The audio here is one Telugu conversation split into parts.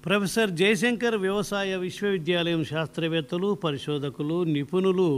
ప్రొఫెసర్ జయశంకర్ వ్యవసాయ విశ్వవిద్యాలయం శాస్త్రవేత్తలు పరిశోధకులు నిపుణులు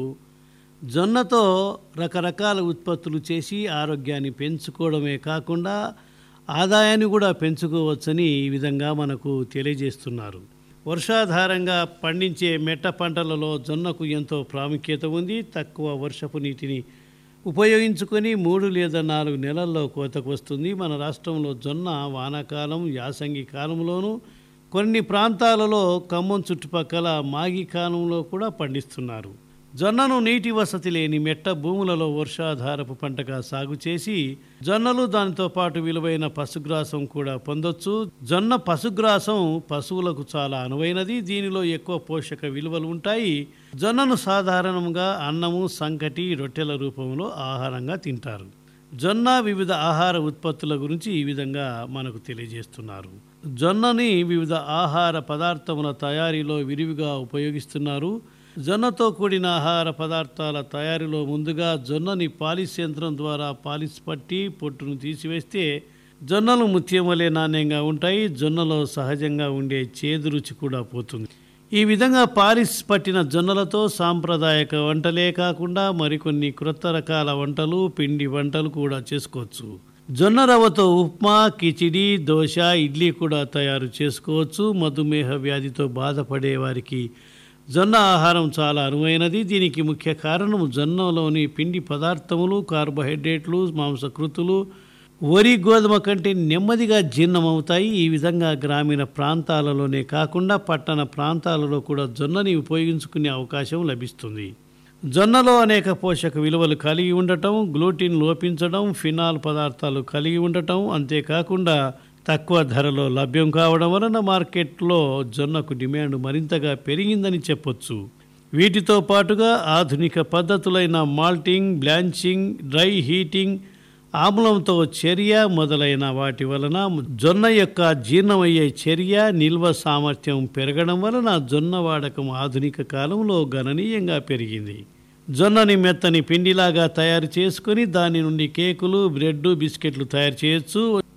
జొన్నతో రకరకాల ఉత్పత్తులు చేసి ఆరోగ్యాన్ని పెంచుకోవడమే కాకుండా ఆదాయాన్ని కూడా పెంచుకోవచ్చని ఈ విధంగా మనకు తెలియజేస్తున్నారు వర్షాధారంగా పండించే మెట్ట పంటలలో జొన్నకు ఎంతో ప్రాముఖ్యత ఉంది తక్కువ వర్షపు నీటిని ఉపయోగించుకొని మూడు లేదా నాలుగు నెలల్లో కోతకు వస్తుంది మన రాష్ట్రంలో జొన్న వానాకాలం యాసంగి కాలంలోనూ కొన్ని ప్రాంతాలలో ఖమ్మం చుట్టుపక్కల మాగి కాలంలో కూడా పండిస్తున్నారు జొన్నను నీటి వసతి లేని మెట్ట భూములలో వర్షాధారపు పంటగా సాగు చేసి జొన్నలు దానితో పాటు విలువైన పశుగ్రాసం కూడా పొందొచ్చు జొన్న పశుగ్రాసం పశువులకు చాలా అనువైనది దీనిలో ఎక్కువ పోషక విలువలు ఉంటాయి జొన్నను సాధారణంగా అన్నము సంకటి రొట్టెల రూపంలో ఆహారంగా తింటారు జొన్న వివిధ ఆహార ఉత్పత్తుల గురించి ఈ విధంగా మనకు తెలియజేస్తున్నారు జొన్నని వివిధ ఆహార పదార్థముల తయారీలో విరివిగా ఉపయోగిస్తున్నారు జొన్నతో కూడిన ఆహార పదార్థాల తయారీలో ముందుగా జొన్నని పాలిష్ యంత్రం ద్వారా పాలిష్ పట్టి పొట్టును తీసివేస్తే జొన్నలు ముత్యం వలె నాణ్యంగా ఉంటాయి జొన్నలో సహజంగా ఉండే చేదు రుచి కూడా పోతుంది ఈ విధంగా పాలిష్ పట్టిన జొన్నలతో సాంప్రదాయక వంటలే కాకుండా మరికొన్ని క్రొత్త రకాల వంటలు పిండి వంటలు కూడా చేసుకోవచ్చు జొన్న రవ్వతో ఉప్మా కిచిడి దోశ ఇడ్లీ కూడా తయారు చేసుకోవచ్చు మధుమేహ వ్యాధితో బాధపడే వారికి జొన్న ఆహారం చాలా అనువైనది దీనికి ముఖ్య కారణం జొన్నలోని పిండి పదార్థములు కార్బోహైడ్రేట్లు మాంసకృతులు వరి గోధుమ కంటే నెమ్మదిగా జీర్ణమవుతాయి ఈ విధంగా గ్రామీణ ప్రాంతాలలోనే కాకుండా పట్టణ ప్రాంతాలలో కూడా జొన్నని ఉపయోగించుకునే అవకాశం లభిస్తుంది జొన్నలో అనేక పోషక విలువలు కలిగి ఉండటం గ్లూటిన్ లోపించడం ఫినాల్ పదార్థాలు కలిగి ఉండటం అంతేకాకుండా తక్కువ ధరలో లభ్యం కావడం వలన మార్కెట్లో జొన్నకు డిమాండ్ మరింతగా పెరిగిందని చెప్పొచ్చు వీటితో పాటుగా ఆధునిక పద్ధతులైన మాల్టింగ్ బ్లాంచింగ్ డ్రై హీటింగ్ ఆమ్లంతో చర్య మొదలైన వాటి వలన జొన్న యొక్క జీర్ణమయ్యే చర్య నిల్వ సామర్థ్యం పెరగడం వలన జొన్న వాడకం ఆధునిక కాలంలో గణనీయంగా పెరిగింది జొన్నని మెత్తని పిండిలాగా తయారు చేసుకొని దాని నుండి కేకులు బ్రెడ్ బిస్కెట్లు తయారు చేయొచ్చు